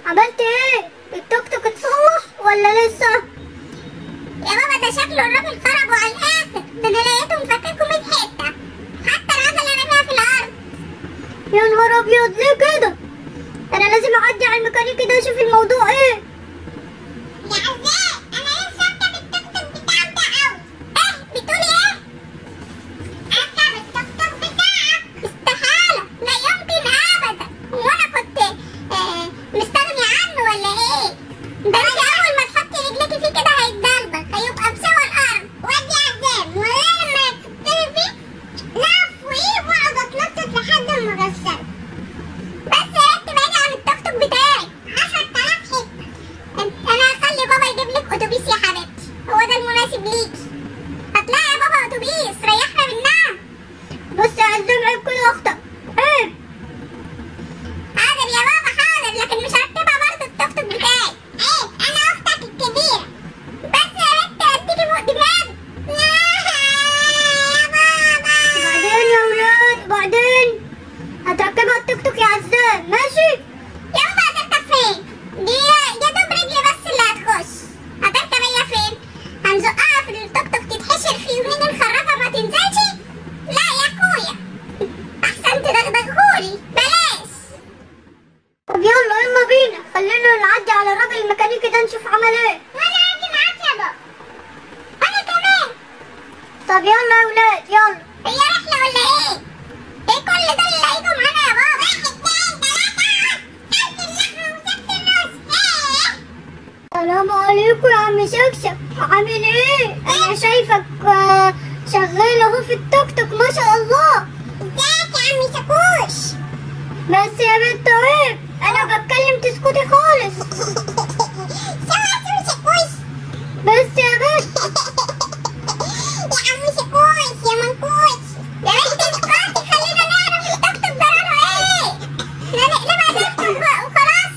عملت ايه التوك توك اتصلح ولا لسه يا بابا ده شكله الراجل خربوا على الاخر ده انا لقيته مفككه 100 حته حتى العجله رميها في الارض يا نهار ابيض ليه كده انا لازم اعدي على الميكانيكي ده اشوف الموضوع ايه يا عزاء انا نفسي اركب التوك توك بتاعك ده قوي ايه بتقولي ايه اركب التوك توك بتاعك استحاله لا يمكن ابدا وانا كنت آه مستغني عنه ولا ايه ده انت اول ما تحطي رجليكي فيه كده هيتدلبل هيبقى بسوى الارض ودي عزام وغير ما تبتدي فيه لف وايه واقعد اتنطط لحد ما اغسله بس يا ريت تبعدي عن التوك توك بتاعي 10000 حته أنت- انا هخلي بابا يجيب لك اتوبيس يا حبيبتي هو ده المناسب ليكي هتلاقي يا بابا اتوبيس ريحنا منها بص يا عزام عيب كده اختك عيب حاضر يا بابا حاضر لكن مش هركبها برضه التوك توك بتاعي عيب انا اختك الكبيره بس يا ريت اديكي فوق دماغي يا بابا بعدين يا ولاد بعدين هتركبها التوك توك يا عزام ماشي يا بابا هتركب فين؟ دي يا دوب رجلي بس اللي هتخش هتركب هي فين؟ هنزقها في التوك توك تتحشر فيه ونيجي نخرجها ما تنزلش؟ لا يا اخويا احسن تدغدغهولي بلاش طب يلا يلا بينا خلينا نعدي على الراجل الميكانيكي ده نشوف عمل ايه وانا عندي معاك يا بابا وانا كمان طب يلا يا ولاد يلا هي رحلة ولا ايه؟ ايه كل ده اللي لقيته معانا يا بابا؟ واحد اتنين تلاتة كلت اللحمة وسبت النص ايه؟ السلام عليكم يا عم شكشك عامل ايه انا شايفك آه، شغال اهو في التوك توك ما شاء الله ازيك يا عمي شاكوش؟ بس يا بنت عيب انا بتكلم تسكتي خالص سوا سوا شاكوش بس يا بنت يا عم شاكوش يا منكوش يا بنت اسكتي خلينا نعرف التوك توك ده لونه ايه احنا نقلبها تكتك بقى وخلاص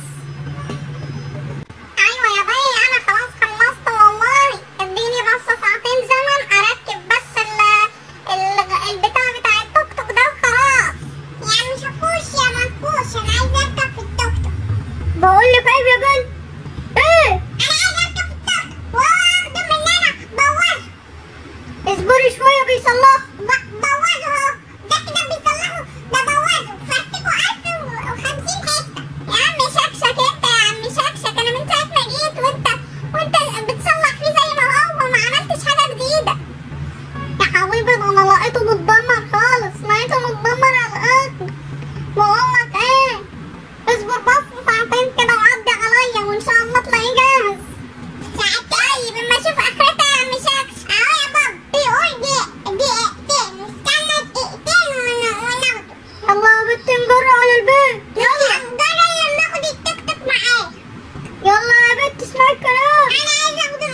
ايوه يا بيه انا خلاص خلصت والله اديني بس ساعتين زمن اركب بس ال ال البتاع بتاع التوك توك ده وخلاص يا عم شاكوش يا منكوش انا عايزه اركب في التوك توك بقول لك عيب يا بنت ايه انا عايزه اركب في التوك توك وهو واخده مننا بوظه اصبري شويه بيصلح ب- بوظه اهو ده كده بيصلحوا ده بوظه فرتكوا 1050 حته يا عم شكشك انت يا عم شكشك انا من ساعه ما جيت وانت وانت بتصلح فيه زي ما هو ما عملتش حاجه جديده يا حبيبي ده انا لقيته متدمر خالص لقيته متدمر على الاخر بقول لك ايه اصبر بس ساعتين كده وعدي عليا وان شاء الله تلاقيه جاهز ساعات طيب اما اشوف اخرتها يا عم شكشك اهو يا بابا بيقول دقيقة دقيقتين نستنى دقيقتين ون- وناخده يلا يا بنت نجر على البيت يلا نقدر لما اخد التوك توك معايا يلا يا بنت اسمعي الكلام انا عايزه اخده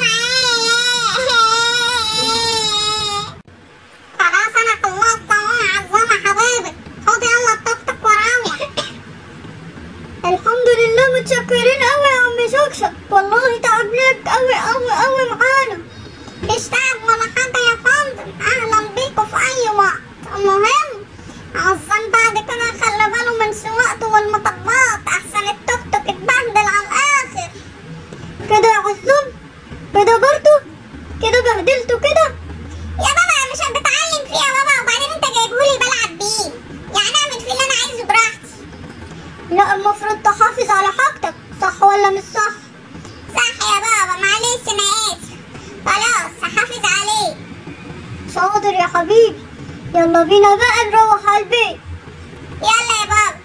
معايا خلاص انا خلصت اهو يا عزامه حبايبي خد يلا التوك توك وراوية الحمد لله متشكرين قوي يا عم شكشك والله تعبناك قوي قوي قوي معانا مش تعب ولا حاجه يا فندم اهلا بيكم في اي وقت المهم عزام بعد كده خلي باله من سواقته والمطبات احسن التوك توك اتبهدل على الاخر كده يا عزام كده برضو كده بهدلته كده يا بابا أنا مش بتعلم فيه يا بابا وبعدين انت جايبهولي بلعب بيه يعني اعمل فيه اللي انا عايزه براحتي لا المفروض تحافظ على حاجتك صح ولا مش صح صح يا بابا معلش انا اسف خلاص هحافظ عليه شاطر يا حبيبي يلا بينا بقى نروح على البيت يلا يا بابا